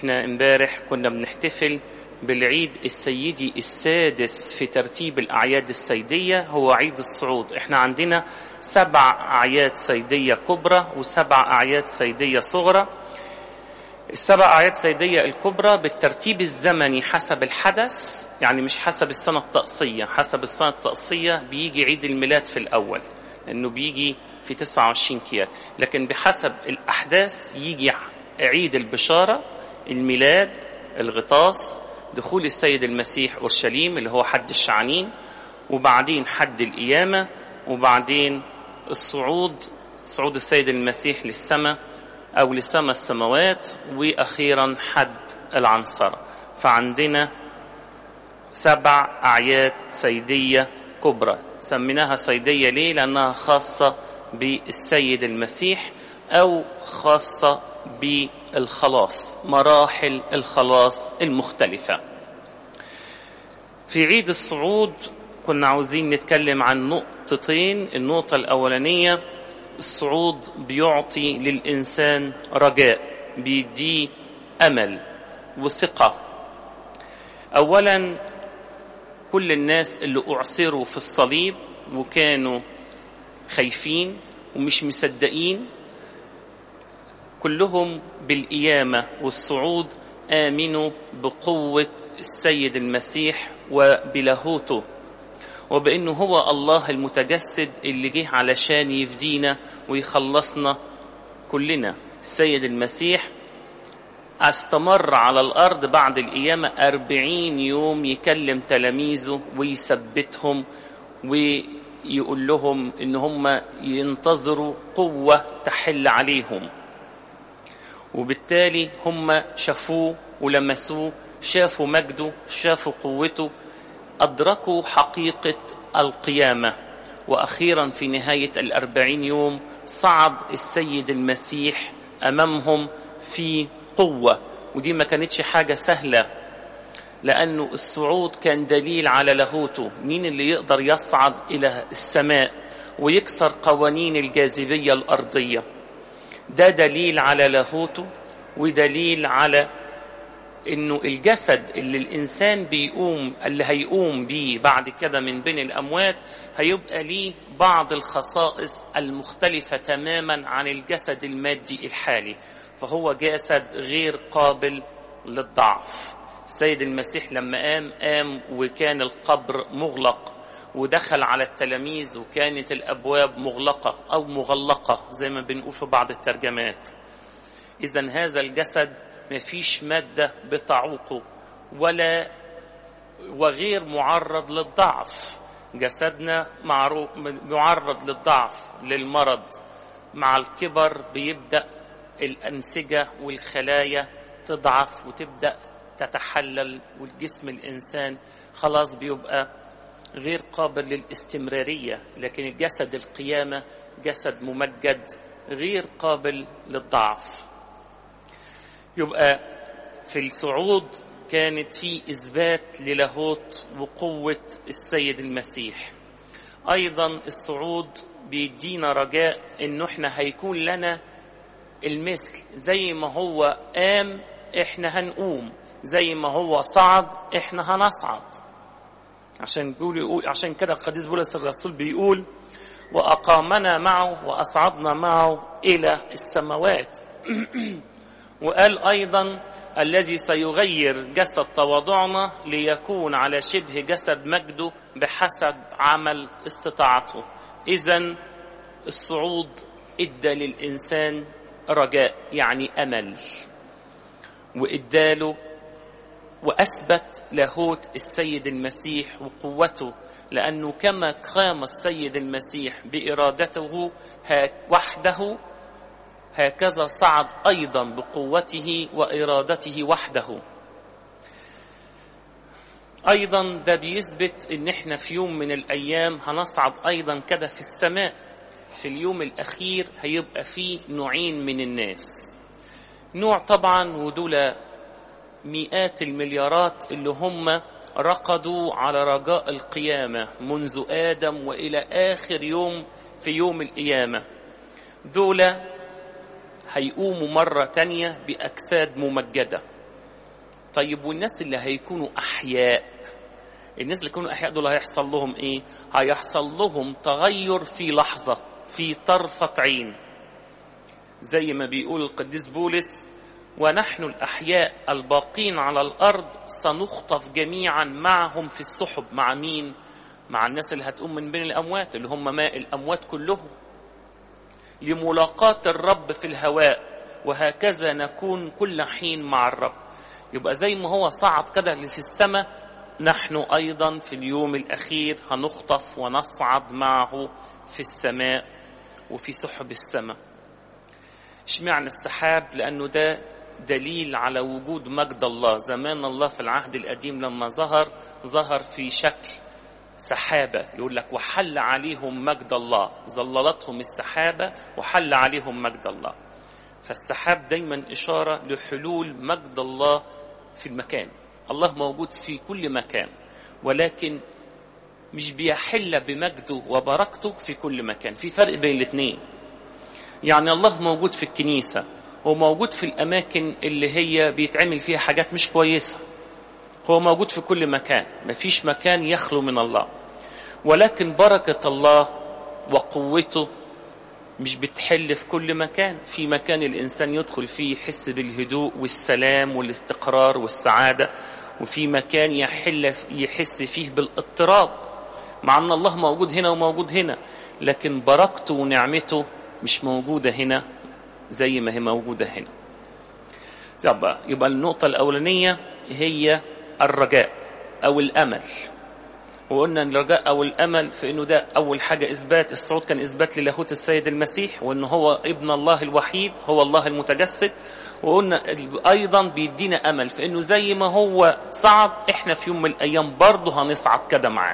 احنا امبارح كنا بنحتفل بالعيد السيدي السادس في ترتيب الأعياد السيدية هو عيد الصعود احنا عندنا سبع أعياد سيدية كبرى وسبع أعياد سيدية صغرى السبع أعياد سيدية الكبرى بالترتيب الزمني حسب الحدث يعني مش حسب السنة الطقسية حسب السنة الطقسية بيجي عيد الميلاد في الأول لأنه بيجي في 29 كيان لكن بحسب الأحداث يجي عيد البشارة الميلاد الغطاس دخول السيد المسيح أورشليم اللي هو حد الشعانين وبعدين حد القيامة وبعدين الصعود صعود السيد المسيح للسماء أو لسماء السماوات وأخيرا حد العنصرة فعندنا سبع أعياد سيدية كبرى سميناها سيدية ليه؟ لأنها خاصة بالسيد المسيح أو خاصة بالخلاص مراحل الخلاص المختلفة في عيد الصعود كنا عاوزين نتكلم عن نقطتين النقطة الأولانية الصعود بيعطي للإنسان رجاء بيديه أمل وثقة أولا كل الناس اللي أعصروا في الصليب وكانوا خايفين ومش مصدقين كلهم بالقيامة والصعود آمنوا بقوة السيد المسيح وبلاهوته وبأنه هو الله المتجسد اللي جه علشان يفدينا ويخلصنا كلنا السيد المسيح استمر على الأرض بعد القيامة أربعين يوم يكلم تلاميذه ويثبتهم ويقول لهم إن هم ينتظروا قوة تحل عليهم وبالتالي هم شافوه ولمسوه شافوا مجده شافوا قوته أدركوا حقيقة القيامة وأخيرا في نهاية الأربعين يوم صعد السيد المسيح أمامهم في قوة ودي ما كانتش حاجة سهلة لأنه الصعود كان دليل على لاهوته مين اللي يقدر يصعد إلى السماء ويكسر قوانين الجاذبية الأرضية ده دليل على لاهوته ودليل على انه الجسد اللي الانسان بيقوم اللي هيقوم بيه بعد كده من بين الاموات هيبقى ليه بعض الخصائص المختلفه تماما عن الجسد المادي الحالي فهو جسد غير قابل للضعف السيد المسيح لما قام قام وكان القبر مغلق ودخل على التلاميذ وكانت الابواب مغلقه او مغلقه زي ما بنقول في بعض الترجمات اذا هذا الجسد ما فيش ماده بتعوقه ولا وغير معرض للضعف جسدنا معرض للضعف للمرض مع الكبر بيبدا الانسجه والخلايا تضعف وتبدا تتحلل والجسم الانسان خلاص بيبقى غير قابل للاستمرارية لكن الجسد القيامة جسد ممجد غير قابل للضعف يبقى في الصعود كانت في إثبات للاهوت وقوة السيد المسيح أيضا الصعود بيدينا رجاء إنه إحنا هيكون لنا المثل زي ما هو قام إحنا هنقوم زي ما هو صعد إحنا هنصعد عشان بيقول يقول عشان كده القديس بولس الرسول بيقول واقامنا معه واصعدنا معه الى السماوات وقال ايضا الذي سيغير جسد تواضعنا ليكون على شبه جسد مجده بحسب عمل استطاعته اذا الصعود ادى للانسان رجاء يعني امل واداله واثبت لاهوت السيد المسيح وقوته لانه كما قام السيد المسيح بارادته وحده هكذا صعد ايضا بقوته وارادته وحده ايضا ده بيثبت ان احنا في يوم من الايام هنصعد ايضا كده في السماء في اليوم الاخير هيبقى فيه نوعين من الناس نوع طبعا ودول مئات المليارات اللي هم رقدوا على رجاء القيامة منذ آدم وإلى آخر يوم في يوم القيامة دول هيقوموا مرة تانية بأجساد ممجدة طيب والناس اللي هيكونوا أحياء الناس اللي يكونوا أحياء دول هيحصل لهم إيه هيحصل لهم تغير في لحظة في طرفة عين زي ما بيقول القديس بولس ونحن الأحياء الباقين على الأرض سنخطف جميعا معهم في السحب مع مين؟ مع الناس اللي هتقوم من بين الأموات اللي هم ماء الأموات كلهم لملاقاة الرب في الهواء وهكذا نكون كل حين مع الرب يبقى زي ما هو صعد كده في السماء نحن أيضا في اليوم الأخير هنخطف ونصعد معه في السماء وفي سحب السماء اشمعنى السحاب لأنه ده دليل على وجود مجد الله زمان الله في العهد القديم لما ظهر ظهر في شكل سحابة يقول لك وحل عليهم مجد الله ظللتهم السحابة وحل عليهم مجد الله فالسحاب دايما إشارة لحلول مجد الله في المكان الله موجود في كل مكان ولكن مش بيحل بمجده وبركته في كل مكان في فرق بين الاثنين يعني الله موجود في الكنيسة وموجود في الأماكن اللي هي بيتعمل فيها حاجات مش كويسة هو موجود في كل مكان مفيش مكان يخلو من الله ولكن بركة الله وقوته مش بتحل في كل مكان في مكان الإنسان يدخل فيه يحس بالهدوء والسلام والاستقرار والسعادة وفي مكان يحل يحس فيه بالاضطراب مع أن الله موجود هنا وموجود هنا لكن بركته ونعمته مش موجودة هنا زي ما هي موجودة هنا يبقى, يبقى النقطة الأولانية هي الرجاء أو الأمل وقلنا ان الرجاء او الامل في انه ده اول حاجه اثبات الصعود كان اثبات للاهوت السيد المسيح وانه هو ابن الله الوحيد هو الله المتجسد وقلنا ايضا بيدينا امل في انه زي ما هو صعد احنا في يوم من الايام برضه هنصعد كده معاه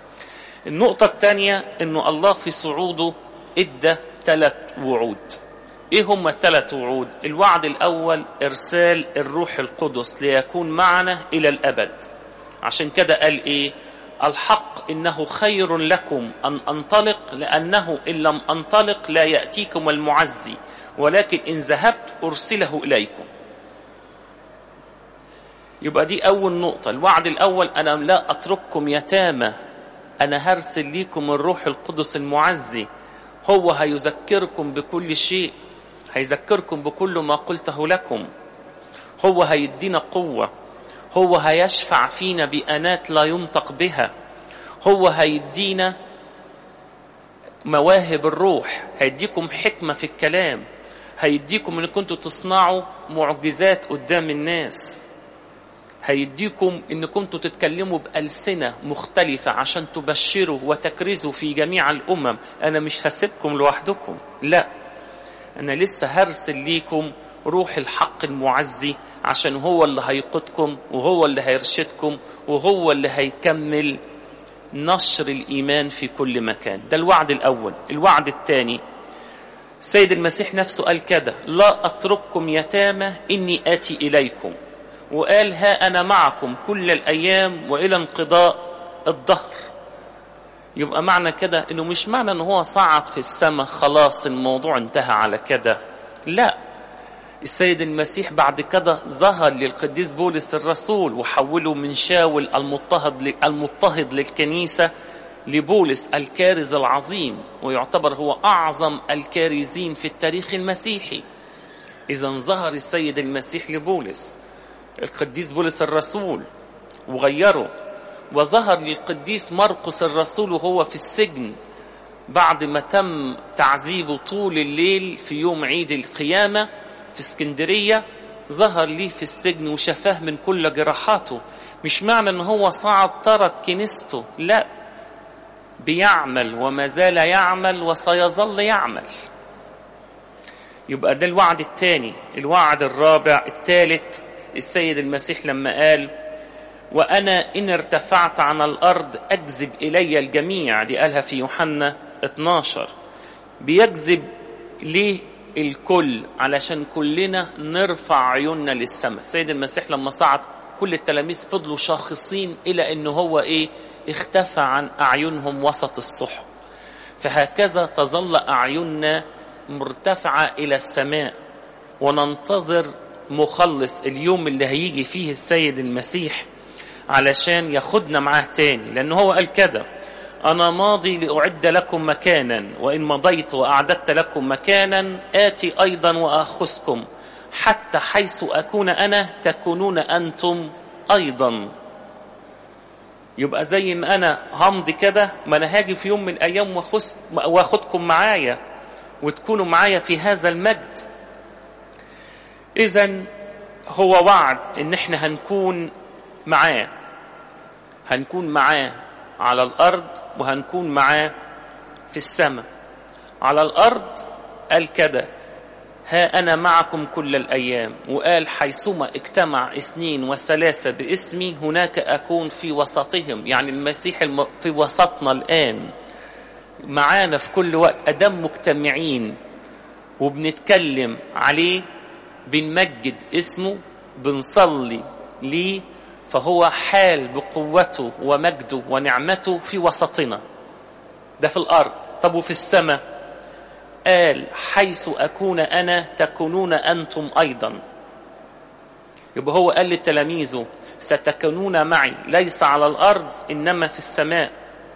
النقطة الثانية انه الله في صعوده ادى ثلاث وعود ايه هم الثلاث وعود الوعد الاول ارسال الروح القدس ليكون معنا الى الابد عشان كده قال ايه الحق انه خير لكم ان انطلق لانه ان لم انطلق لا ياتيكم المعزي ولكن ان ذهبت ارسله اليكم يبقى دي اول نقطه الوعد الاول انا لا اترككم يتامى انا هرسل ليكم الروح القدس المعزي هو هيذكركم بكل شيء هيذكركم بكل ما قلته لكم هو هيدينا قوه هو هيشفع فينا بأنات لا ينطق بها هو هيدينا مواهب الروح هيديكم حكمة في الكلام هيديكم ان كنتوا تصنعوا معجزات قدام الناس هيديكم ان كنتوا تتكلموا بألسنة مختلفة عشان تبشروا وتكرزوا في جميع الأمم أنا مش هسيبكم لوحدكم لا أنا لسه هرسل ليكم روح الحق المعزي عشان هو اللي هيقودكم وهو اللي هيرشدكم وهو اللي هيكمل نشر الإيمان في كل مكان ده الوعد الأول الوعد الثاني السيد المسيح نفسه قال كده لا أترككم يتامى إني آتي إليكم وقال ها أنا معكم كل الأيام وإلى انقضاء الظهر يبقى معنى كده إنه مش معنى إنه هو صعد في السماء خلاص الموضوع انتهى على كده لا السيد المسيح بعد كده ظهر للقديس بولس الرسول وحوله من شاول المضطهد المضطهد للكنيسة لبولس الكارز العظيم ويعتبر هو أعظم الكارزين في التاريخ المسيحي إذا ظهر السيد المسيح لبولس القديس بولس الرسول وغيره وظهر للقديس مرقس الرسول وهو في السجن بعد ما تم تعذيبه طول الليل في يوم عيد القيامه في اسكندرية ظهر لي في السجن وشفاه من كل جراحاته مش معنى ان هو صعد ترك كنيسته لا بيعمل وما زال يعمل وسيظل يعمل يبقى ده الوعد الثاني الوعد الرابع الثالث السيد المسيح لما قال وأنا إن ارتفعت عن الأرض أجذب إلي الجميع دي قالها في يوحنا 12 بيجذب ليه الكل علشان كلنا نرفع عيوننا للسماء السيد المسيح لما صعد كل التلاميذ فضلوا شاخصين إلى أنه هو إيه اختفى عن أعينهم وسط السحب فهكذا تظل أعيننا مرتفعة إلى السماء وننتظر مخلص اليوم اللي هيجي فيه السيد المسيح علشان ياخدنا معاه تاني لأن هو قال كده أنا ماضي لأعد لكم مكانا وإن مضيت وأعددت لكم مكانا آتي أيضا وأخذكم حتى حيث أكون أنا تكونون أنتم أيضا يبقى زي ما أنا همضي كده ما أنا هاجي في يوم من الأيام وأخذكم معايا وتكونوا معايا في هذا المجد إذا هو وعد إن إحنا هنكون معاه هنكون معاه على الأرض وهنكون معاه في السماء على الأرض قال كده ها أنا معكم كل الأيام وقال حيثما اجتمع اثنين وثلاثة باسمي هناك أكون في وسطهم يعني المسيح الم... في وسطنا الآن معانا في كل وقت أدام مجتمعين وبنتكلم عليه بنمجد اسمه بنصلي ليه فهو حال بقوته ومجده ونعمته في وسطنا ده في الأرض طب وفي السماء قال حيث أكون أنا تكونون أنتم أيضا يبقى هو قال لتلاميذه ستكونون معي ليس على الأرض إنما في السماء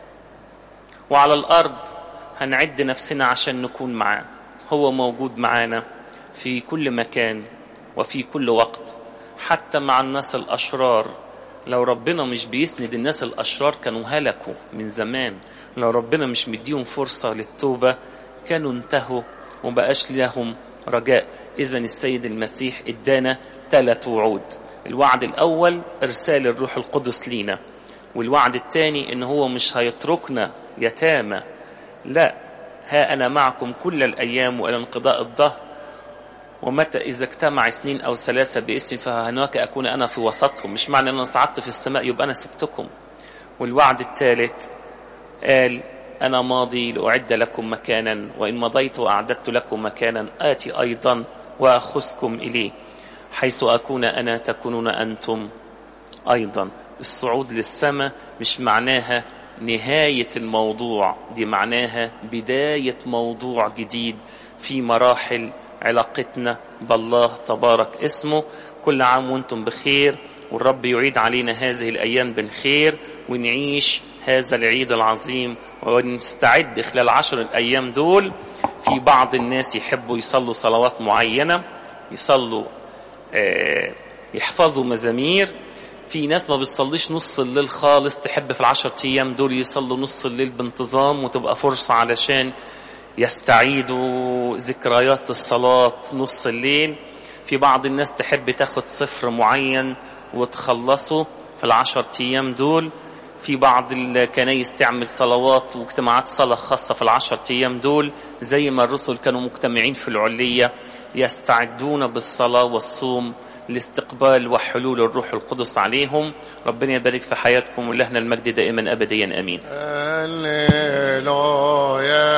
وعلى الأرض هنعد نفسنا عشان نكون معاه هو موجود معانا في كل مكان وفي كل وقت حتى مع الناس الأشرار لو ربنا مش بيسند الناس الأشرار كانوا هلكوا من زمان لو ربنا مش مديهم فرصة للتوبة كانوا انتهوا ومبقاش لهم رجاء إذا السيد المسيح ادانا ثلاث وعود الوعد الأول إرسال الروح القدس لينا والوعد الثاني إن هو مش هيتركنا يتامى لا ها أنا معكم كل الأيام وإلى انقضاء الظهر ومتى إذا اجتمع اثنين أو ثلاثة باسم فهناك أكون أنا في وسطهم مش معنى أن أنا صعدت في السماء يبقى أنا سبتكم والوعد الثالث قال أنا ماضي لأعد لكم مكانا وإن مضيت وأعددت لكم مكانا آتي أيضا وأخذكم إليه حيث أكون أنا تكونون أنتم أيضا الصعود للسماء مش معناها نهاية الموضوع دي معناها بداية موضوع جديد في مراحل علاقتنا بالله تبارك اسمه كل عام وانتم بخير والرب يعيد علينا هذه الأيام بالخير ونعيش هذا العيد العظيم ونستعد خلال عشر الأيام دول في بعض الناس يحبوا يصلوا صلوات معينة يصلوا آه يحفظوا مزامير في ناس ما بتصليش نص الليل خالص تحب في العشر أيام دول يصلوا نص الليل بانتظام وتبقى فرصة علشان يستعيدوا ذكريات الصلاة نص الليل في بعض الناس تحب تاخد صفر معين وتخلصه في العشر أيام دول في بعض الكنايس تعمل صلوات واجتماعات صلاة خاصة في العشر أيام دول زي ما الرسل كانوا مجتمعين في العلية يستعدون بالصلاة والصوم لاستقبال وحلول الروح القدس عليهم ربنا يبارك في حياتكم ولهنا المجد دائما أبديا أمين هللويا